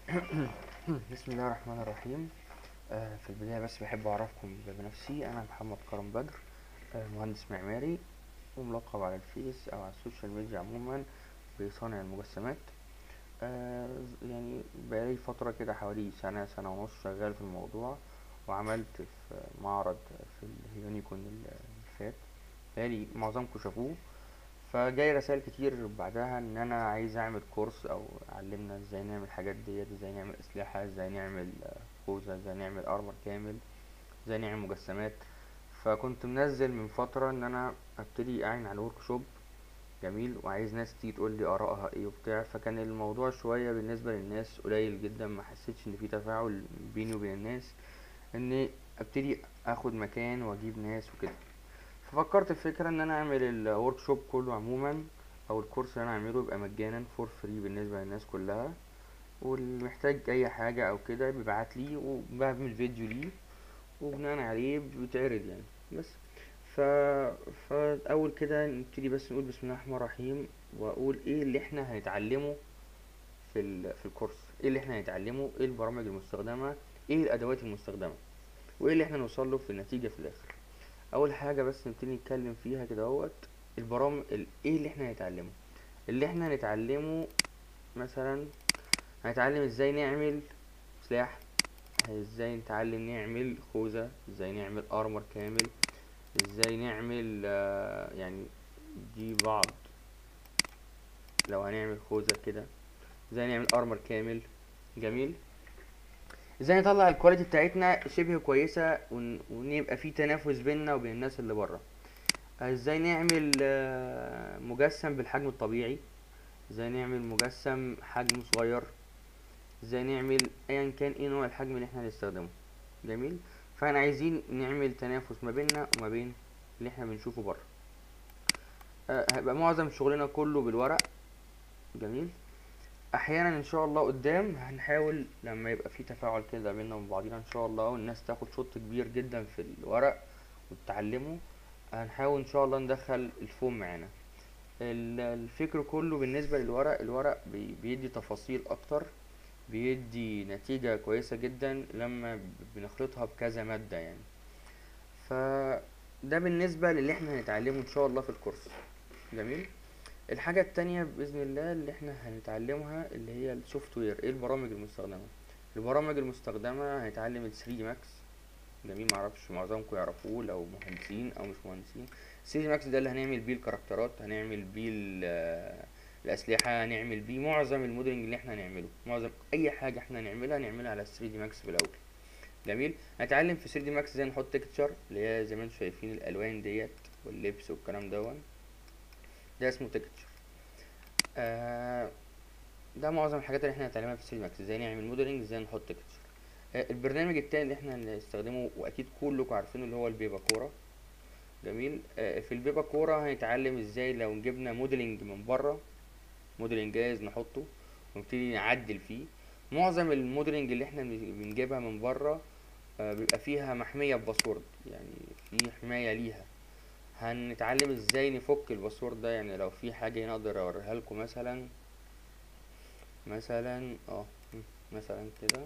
بسم الله الرحمن الرحيم آه، في البداية بس بحب أعرفكم بنفسي أنا محمد كرم بدر آه، مهندس معماري وملقب على الفيس أو على السوشيال ميديا عموما بصانع المجسمات آه، يعني بقالي فترة كده حوالي سنة سنة ونص شغال في الموضوع وعملت في معرض في اليونيكون اللي فات بقالي معظمكم شافوه فجاي رسائل كتير بعدها ان انا عايز اعمل كورس او علمنا ازاي نعمل الحاجات ديت ازاي نعمل اسلحة ازاي نعمل آه، خوذة ازاي نعمل ارمر كامل ازاي نعمل مجسمات فكنت منزل من فترة ان انا ابتدي اعين على ورك شوب جميل وعايز ناس تيجي تقول لي ارائها ايه وبتاع فكان الموضوع شوية بالنسبة للناس قليل جدا ما حسيتش ان في تفاعل بيني وبين الناس اني ابتدي اخد مكان واجيب ناس وكده ففكرت الفكرة ان انا اعمل الورك شوب كله عموما او الكورس اللي انا اعمله يبقى مجانا فور فري بالنسبة للناس كلها واللي محتاج اي حاجة او كده بيبعت لي وبعمل فيديو ليه وبناء عليه بيتعرض يعني بس ف فاول كده نبتدي بس نقول بسم الله الرحمن الرحيم واقول ايه اللي احنا هنتعلمه في ال... في الكورس ايه اللي احنا هنتعلمه ايه البرامج المستخدمة ايه الادوات المستخدمة وايه اللي احنا نوصل له في النتيجة في الاخر اول حاجه بس نبتدي نتكلم فيها كده اهوت البرامج ال- ايه اللي احنا هنتعلمه اللي احنا هنتعلمه مثلا هنتعلم ازاي نعمل سلاح ازاي نتعلم نعمل خوذة ازاي نعمل ارمر كامل ازاي نعمل آه، يعني دي بعض لو هنعمل خوذة كده ازاي نعمل ارمر كامل جميل ازاي نطلع الكواليتي بتاعتنا شبه كويسة ون- ونبقى في تنافس بيننا وبين الناس اللي بره ازاي نعمل آه، مجسم بالحجم الطبيعي ازاي نعمل مجسم حجم صغير ازاي نعمل ايا كان ايه نوع الحجم اللي احنا هنستخدمه جميل فاحنا عايزين نعمل تنافس ما بيننا وما بين اللي احنا بنشوفه بره آه، هيبقى معظم شغلنا كله بالورق جميل احيانا ان شاء الله قدام هنحاول لما يبقى في تفاعل كده بيننا وبين بعضينا ان شاء الله والناس تاخد شوط كبير جدا في الورق وتتعلمه هنحاول ان شاء الله ندخل الفوم معانا ال- الفكر كله بالنسبة للورق الورق بي- بيدي تفاصيل اكتر بيدي نتيجة كويسة جدا لما ب- بنخلطها بكذا مادة يعني فده بالنسبة للي احنا هنتعلمه ان شاء الله في الكورس جميل الحاجة التانية بإذن الله اللي احنا هنتعلمها اللي هي السوفت وير ايه البرامج المستخدمة البرامج المستخدمة هنتعلم ال 3 ماكس جميل معرفش معظمكم يعرفوه لو مهندسين او مش مهندسين 3 ماكس ده اللي هنعمل بيه الكاركترات هنعمل بيه ال- آه، الأسلحة هنعمل بيه معظم الموديلنج اللي احنا هنعمله معظم أي حاجة احنا هنعملها نعملها على 3 ماكس في الأول جميل هنتعلم في 3 ماكس ازاي نحط تكتشر اللي هي زي ما انتم شايفين الألوان ديت واللبس والكلام دون ده اسمه تكتشر آه ده معظم الحاجات اللي احنا هنتعلمها في 3 ماكس ازاي نعمل موديلنج ازاي نحط تكتشر آه البرنامج التاني اللي احنا هنستخدمه واكيد كلكم عارفينه اللي هو البيبا كورة جميل آه في البيبا كورة هنتعلم ازاي لو جبنا موديلنج من بره موديلنج جاهز نحطه ونبتدي نعدل فيه معظم الموديلنج اللي احنا بن- بنجيبها من بره آه بيبقى فيها محمية بباسورد يعني في حماية ليها هنتعلم ازاي نفك الباسورد ده يعني لو في حاجة نقدر اوريها لكم مثلا مثلا اه م، مثلا كده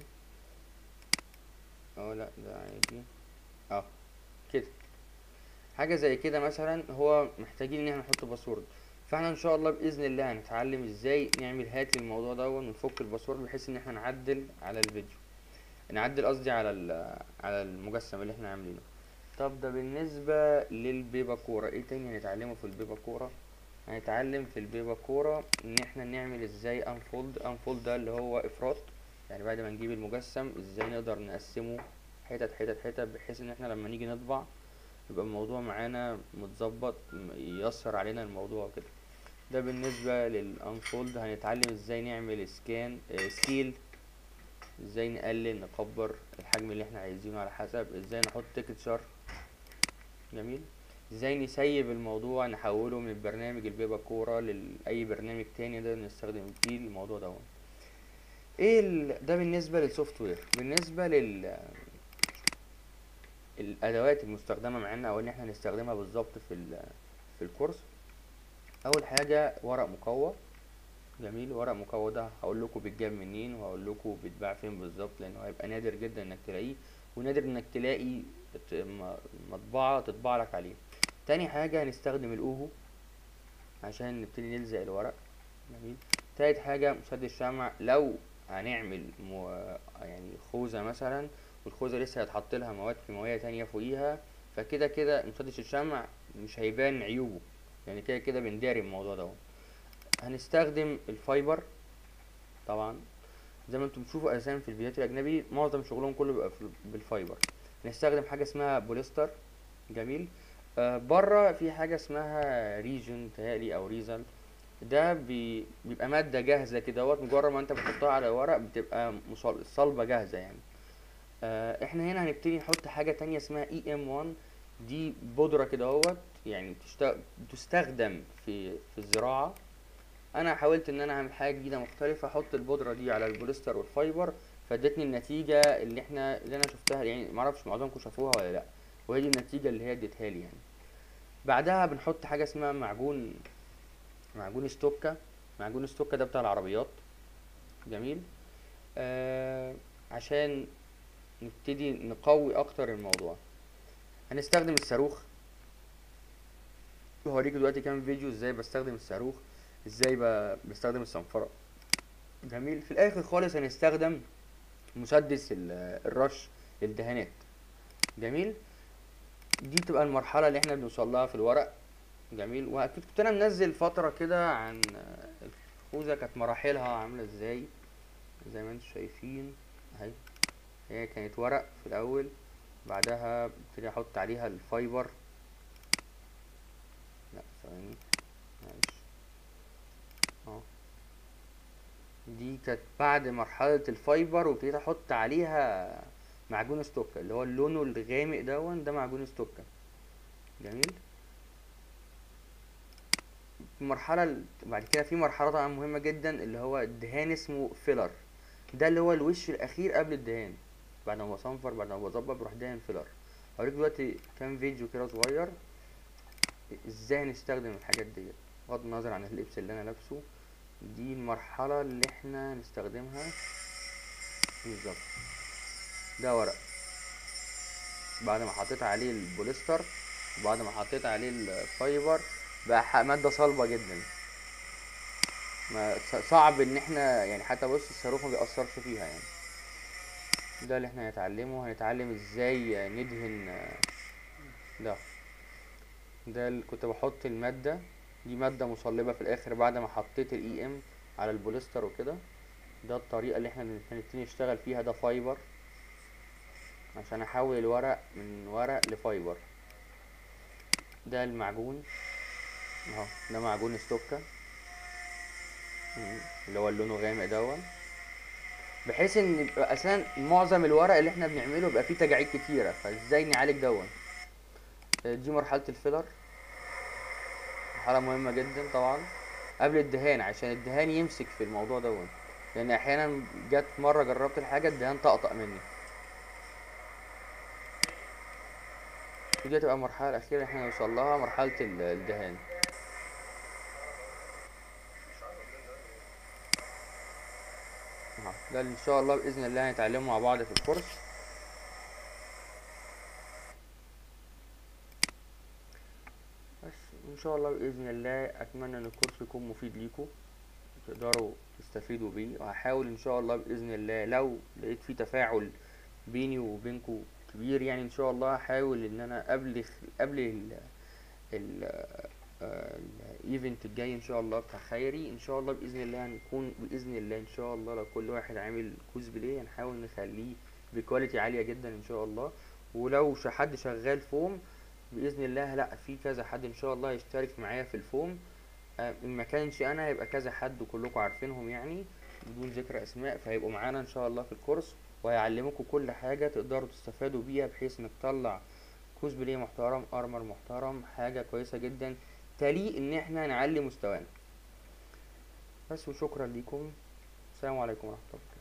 اه لا ده عادي اه كده حاجة زي كده مثلا هو محتاجين ان احنا نحط باسورد فاحنا ان شاء الله باذن الله هنتعلم ازاي نعمل هاك للموضوع ده ونفك الباسورد بحيث ان احنا نعدل على الفيديو نعدل قصدي على ال- على المجسم اللي احنا عاملينه طب ده بالنسبة للبيبا كورة ايه تاني هنتعلمه في البيبا كورة هنتعلم في البيبا كورة ان احنا نعمل ازاي انفولد انفولد ده اللي هو افراط يعني بعد ما نجيب المجسم ازاي نقدر نقسمه حتت حتت حتت بحيث ان احنا لما نيجي نطبع يبقى الموضوع معانا متظبط م- ييسر علينا الموضوع كده ده بالنسبة للانفولد هنتعلم ازاي نعمل سكان سكيل ازاي نقلل نكبر الحجم اللي احنا عايزينه على حسب ازاي نحط تكتشر جميل ازاي نسيب الموضوع نحوله من البرنامج البيبا كورة لأي برنامج تاني نقدر نستخدم فيه الموضوع ده ايه ال... ده بالنسبة للسوفت وير بالنسبة لل الادوات المستخدمة معانا او ان احنا نستخدمها بالظبط في ال... في الكورس اول حاجة ورق مقوى جميل ورق مكوى ده هقول لكم بيتجاب منين وهقول لكم بيتباع فين بالظبط لانه هيبقى نادر جدا انك تلاقيه ونادر انك تلاقي ت- م- مطبعة تطبع لك عليه تاني حاجة هنستخدم الاوهو عشان نبتدي نلزق الورق جميل تالت حاجة مسدس شمع لو هنعمل مو... يعني خوذة مثلا والخوذة لسه هيتحط لها مواد كيماوية تانية فوقيها فكده كده مسدس الشمع مش هيبان عيوبه يعني كده كده بنداري الموضوع ده هنستخدم الفايبر طبعا زي ما انتم بتشوفوا اساسا في الفيديوهات الاجنبي معظم شغلهم كله بيبقى في- بالفايبر هنستخدم حاجه اسمها بوليستر جميل آه بره في حاجه اسمها ريجن تهيألي او ريزل ده بي بيبقى ماده جاهزه كده اهوت مجرد ما انت بتحطها على ورق بتبقى مصل- صلبه جاهزه يعني آه احنا هنا هنبتدي نحط حاجه تانية اسمها اي ام 1 دي بودره كده اهوت يعني تشت- تستخدم في في الزراعه انا حاولت ان انا اعمل حاجه جديده مختلفه احط البودره دي على البوليستر والفايبر فادتني النتيجه اللي احنا اللي انا شفتها يعني معرفش معظمكم شافوها ولا لا وهي دي النتيجه اللي هي اديتها لي يعني بعدها بنحط حاجه اسمها معجون معجون ستوكا معجون ستوكا ده بتاع العربيات جميل آه عشان نبتدي نقوي اكتر الموضوع هنستخدم الصاروخ هوريكم دلوقتي كام فيديو ازاي بستخدم الصاروخ ازاي ب- بستخدم الصنفرة جميل في الاخر خالص هنستخدم مسدس ال- الرش للدهانات جميل دي تبقى المرحلة اللي احنا بنوصل لها في الورق جميل واكيد كنت انا منزل فترة كده عن الخوذة كانت مراحلها عاملة ازاي زي ما انتم شايفين اهي هي كانت ورق في الاول بعدها ابتدي احط عليها الفايبر لا ثواني معلش اه دي كانت بعد مرحلة الفايبر وابتديت احط عليها معجون ستوكا اللي هو لونه الغامق دون ده معجون ستوكا جميل المرحلة ال- بعد كده في مرحلة طبعا مهمة جدا اللي هو الدهان اسمه فيلر ده اللي هو الوش الأخير قبل الدهان بعد ما بصنفر بعد ما بظبط بروح دهن فيلر هوريك دلوقتي كام فيديو كده صغير ازاي نستخدم الحاجات ديت بغض النظر عن اللبس اللي انا لابسه دي المرحلة اللي احنا نستخدمها بالظبط ده ورق بعد ما حطيت عليه البوليستر وبعد ما حطيت عليه الفايبر بقى ح- مادة صلبة جدا ما ص- صعب ان احنا يعني حتى بص الصاروخ ما بيأثرش فيها يعني ده اللي احنا هنتعلمه هنتعلم ازاي ندهن ده ده اللي كنت بحط المادة دي مادة مصلبة في الآخر بعد ما حطيت الاي ام على البوليستر وكده ده الطريقة اللي احنا هنبتدي نشتغل فيها ده فايبر عشان احول الورق من ورق لفايبر ده المعجون اهو ده معجون ستوكا مم. اللي هو اللونه غامق دون بحيث ان يبقى اساسا معظم الورق اللي احنا بنعمله بيبقى فيه تجاعيد كتيرة فازاي نعالج دون دي مرحلة الفيلر مرحلة مهمة جدا طبعا قبل الدهان عشان الدهان يمسك في الموضوع دون لان احيانا جت مرة جربت الحاجة الدهان طقطق مني ودي هتبقى المرحلة الأخيرة اللي احنا نوصل لها مرحلة ال- الدهان اهو، ده اللي ان شاء الله بإذن الله هنتعلمه مع بعض في الكورس بس ان شاء الله باذن الله اتمنى ان الكورس يكون مفيد ليكم تقدروا تستفيدوا بيه وهحاول ان شاء الله باذن الله لو لقيت في تفاعل بيني وبينكم كبير يعني ان شاء الله هحاول ان انا قبل قبل ال ال الايفنت الجاي ان شاء الله بتاع خيري ان شاء الله باذن الله هنكون باذن الله ان شاء الله لو كل واحد عامل كوزبلاي هنحاول نخليه بكواليتي عاليه جدا ان شاء الله ولو ش- حد شغال فوم باذن الله لا في كذا حد ان شاء الله يشترك معايا في الفوم آه، ان ما كانش انا هيبقى كذا حد وكلكم عارفينهم يعني بدون ذكر اسماء فهيبقوا معانا ان شاء الله في الكورس وهيعلموكم كل حاجه تقدروا تستفادوا بيها بحيث انك تطلع كوزبلاي محترم ارمر محترم حاجه كويسه جدا تليق ان احنا نعلي مستوانا بس وشكرا ليكم السلام عليكم ورحمه الله